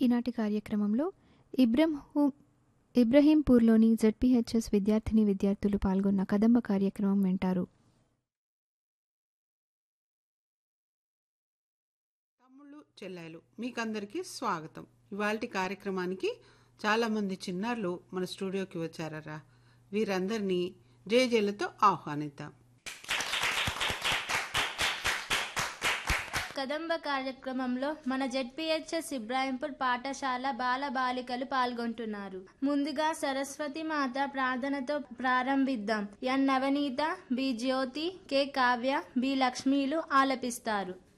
ఈనాటి కార్యక్రమంలో ఇబ్రహం ఇబ్రహీంపూర్లోని జెడ్పీహెచ్ఎస్ విద్యార్థిని విద్యార్థులు పాల్గొన్న కదంబ కార్యక్రమం వింటారు తమ్ముళ్ళు చెల్లెలు మీకందరికీ స్వాగతం ఇవాల్టి కార్యక్రమానికి చాలామంది చిన్నారులు మన స్టూడియోకి వచ్చారరా వీరందరినీ జేజేలతో ఆహ్వానిద్దాం కదంబ కార్యక్రమంలో మన జెడ్పీహెచ్ఎస్ ఇబ్రాహింపూర్ పాఠశాల బాల బాలికలు పాల్గొంటున్నారు ముందుగా సరస్వతి మాత ప్రార్థనతో ప్రారంభిద్దాం N Navaneetha B Jyothi K Kavya B లక్ష్మీలు ఆలపిస్తారు